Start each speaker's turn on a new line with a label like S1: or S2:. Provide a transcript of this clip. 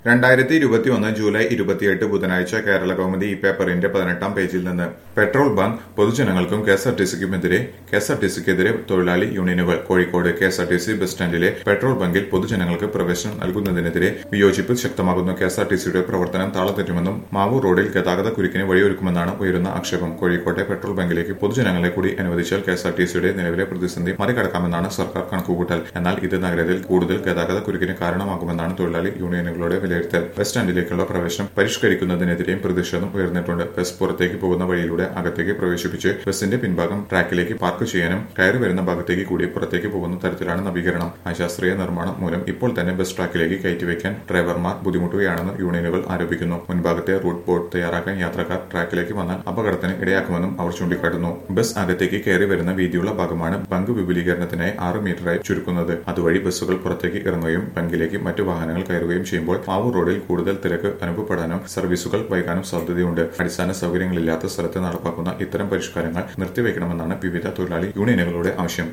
S1: രണ്ടായിരത്തി ഇരുപത്തി ഒന്ന് ജൂലൈ ഇരുപത്തിയെട്ട് ബുധനാഴ്ച കേരള കൗമുദി ഈ പേപ്പറിന്റെ പതിനെട്ടാം പേജിൽ നിന്ന് പെട്രോൾ ബങ്ക് പൊതുജനങ്ങൾക്കും കെ എസ് ആർ ടി സിക്കുമെതിരെ കെ എസ് ആർ ടി സിക്കെതിരെ തൊഴിലാളി യൂണിയനുകൾ കോഴിക്കോട് K S R T C bus സ്റ്റാൻഡിലെ പെട്രോൾ ബങ്കിൽ പൊതുജനങ്ങൾക്ക് പ്രവേശനം നൽകുന്നതിനെതിരെ വിയോജിപ്പ് ശക്തമാകുന്നു കെ എസ് ആർ ടി സിയുടെ പ്രവർത്തനം താളത്തെറ്റുമെന്നും മാവൂർ റോഡിൽ ഗതാഗത കുരുക്കിന് വഴിയൊരുക്കുമെന്നാണ് ഉയരുന്ന ആക്ഷേപം കോഴിക്കോട്ടെ പെട്രോൾ ബങ്കിലേക്ക് പൊതുജനങ്ങളെ കൂടി അനുവദിച്ചാൽ കെ എസ് ആർ ടി സിയുടെ നിലവിലെ പ്രതിസന്ധി മറികടക്കാമെന്നാണ് സർക്കാർ കണക്കുകൂട്ടൽ എന്നാൽ ഇത് നഗരത്തിൽ കൂടുതൽ ഗതാഗത കുരുക്കിന് കാരണമാകുമെന്നാണ് തൊഴിലാളി യൂണിയനുകളുടെ വിലയിരുത്തൽ ബസ് സ്റ്റാൻഡിലേക്കുള്ള പ്രവേശനം പരിഷ്കരിക്കുന്നതിനെതിരെയും പ്രതിഷേധം ഉയർന്നിട്ടുണ്ട് ബസ് പുറത്തേക്ക് പോകുന്ന വഴിയിലൂടെ അകത്തേക്ക് പ്രവേശിപ്പിച്ച് ബസിന്റെ പിൻഭാഗം ട്രാക്കിലേക്ക് പാർക്ക് ചെയ്യാനും കയറി വരുന്ന ഭാഗത്തേക്ക് കൂടി പുറത്തേക്ക് പോകുന്ന തരത്തിലാണ് നവീകരണം അശാസ്ത്രീയ നിർമ്മാണം മൂലം ഇപ്പോൾ തന്നെ ബസ് ട്രാക്കിലേക്ക് കയറ്റിവെക്കാൻ ഡ്രൈവർമാർ ബുദ്ധിമുട്ടുകയാണെന്ന് യൂണിയനുകൾ ആരോപിക്കുന്നു മുൻഭാഗത്തെ റൂട്ട് ബോർഡ് തയ്യാറാക്കാൻ യാത്രക്കാർ ട്രാക്കിലേക്ക് വന്നാൽ അപകടത്തിന് ഇടയാക്കുമെന്നും അവർ ചൂണ്ടിക്കാട്ടുന്നു ബസ് അകത്തേക്ക് കയറി വരുന്ന വീതിയുള്ള ഭാഗമാണ് ബങ്ക് വിപുലീകരണത്തിനായി ആറ് മീറ്ററായി ചുരുക്കുന്നത് അതുവഴി ബസ്സുകൾ പുറത്തേക്ക് ഇറങ്ങുകയും ബങ്കിലേക്ക് മറ്റു വാഹനങ്ങൾ കയറുകയും ചെയ്യുമ്പോൾ മാവൂർ റോഡിൽ കൂടുതൽ തിരക്ക് അനുഭവപ്പെടാനോ സർവീസുകൾ വൈകാനും സാധ്യതയുണ്ട് അടിസ്ഥാന സൗകര്യങ്ങളില്ലാത്ത സ്ഥലത്ത് നടപ്പാക്കുന്ന ഇത്തരം പരിഷ്കാരങ്ങൾ നിർത്തിവെക്കണമെന്നാണ് വിവിധ തൊഴിലാളി യൂണിയനുകളുടെ ആവശ്യം